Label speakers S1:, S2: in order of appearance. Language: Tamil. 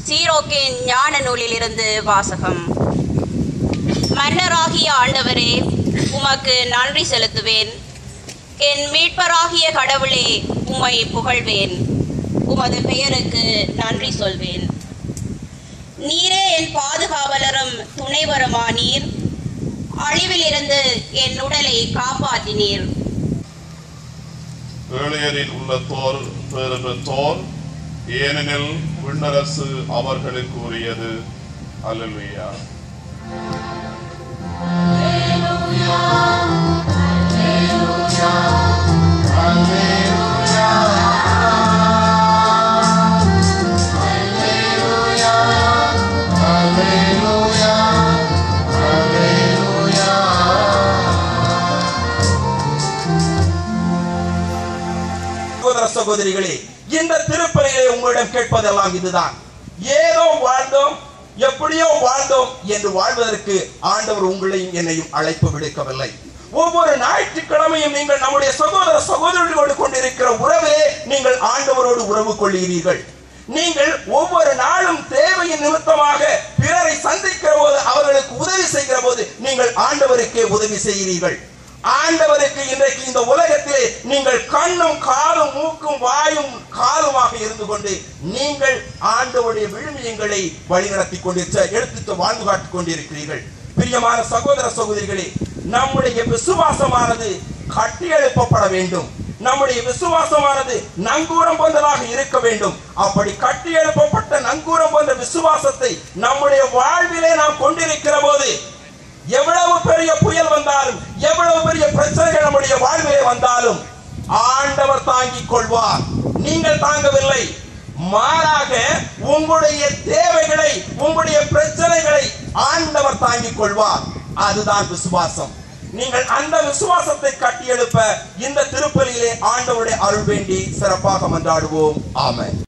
S1: சீரோக்கின் ஞான நூலிலிருந்து வாசகம் மன்னராகிய ஆண்டவரே உமக்கு நன்றி செலுத்துவேன் என் மீட்பராகிய கடவுளே உம்மை புகழ்வேன் உமது பெயருக்கு நன்றி சொல்வேன் நீரே என் பாதுகாவலரும் துணைவருமானீர் அழிவிலிருந்து என் உடலை காப்பாற்றினீர்
S2: ஏழையரில் உள்ளத்தோர் பேறு பெற்றோர் ஏனெனில் விண்ணரசு அவர்களுக்கு உரியது அல்லேலூயா
S3: சகோதர சகோதரிகளே இந்த திருப்பலிகளை உங்களிடம் கேட்பதெல்லாம் இதுதான் ஏதோ வாழ்ந்தோம் எப்படியோ வாழ்ந்தோம் என்று வாழ்வதற்கு ஆண்டவர் உங்களையும் என்னையும் அழைப்பு விடுக்கவில்லை ஒவ்வொரு ஞாயிற்றுக்கிழமையும் நீங்கள் நம்முடைய சகோதர சகோதரிகளோடு கொண்டிருக்கிற உறவிலே நீங்கள் ஆண்டவரோடு உறவு கொள்கிறீர்கள் நீங்கள் ஒவ்வொரு நாளும் தேவையின் நிமித்தமாக பிறரை சந்திக்கிற போது அவர்களுக்கு உதவி செய்கிற போது நீங்கள் ஆண்டவருக்கே உதவி செய்கிறீர்கள் ஆண்டவருக்கு இன்றைக்கு இந்த உலகத்திலே நீங்கள் கண்ணும் காலும் மூக்கும் வாயும் காலுமாக இருந்து கொண்டு நீங்கள் ஆண்டவருடைய விழுமியங்களை வழிநடத்தி கொண்டிருக்க எடுத்து வாழ்ந்து காட்டிக் கொண்டிருக்கிறீர்கள் பிரியமான சகோதர சகோதரிகளே நம்முடைய விசுவாசமானது கட்டியெழுப்பப்பட வேண்டும் நம்முடைய விசுவாசமானது நங்கூரம் போன்றதாக இருக்க வேண்டும் அப்படி கட்டியெழுப்பப்பட்ட நங்கூரம் போன்ற விசுவாசத்தை நம்முடைய வாழ்விலே நாம் கொண்டிருக்கிற போது எவ்வளவு பெரிய புயல் வந்தாலும் எவ்வளவு பெரிய பிரச்சனைகள் நம்முடைய வாழ்விலே வந்தாலும் ஆண்டவர் தாங்கிக் கொள்வார் நீங்கள் தாங்கவில்லை மாறாக உங்களுடைய தேவைகளை உங்களுடைய பிரச்சனைகளை ஆண்டவர் தாங்கிக் கொள்வார் அதுதான் விசுவாசம் நீங்கள் அந்த விசுவாசத்தை கட்டியெழுப்ப இந்த திருப்பலியிலே ஆண்டவருடைய அருள் வேண்டி சிறப்பாக மன்றாடுவோம் ஆமென்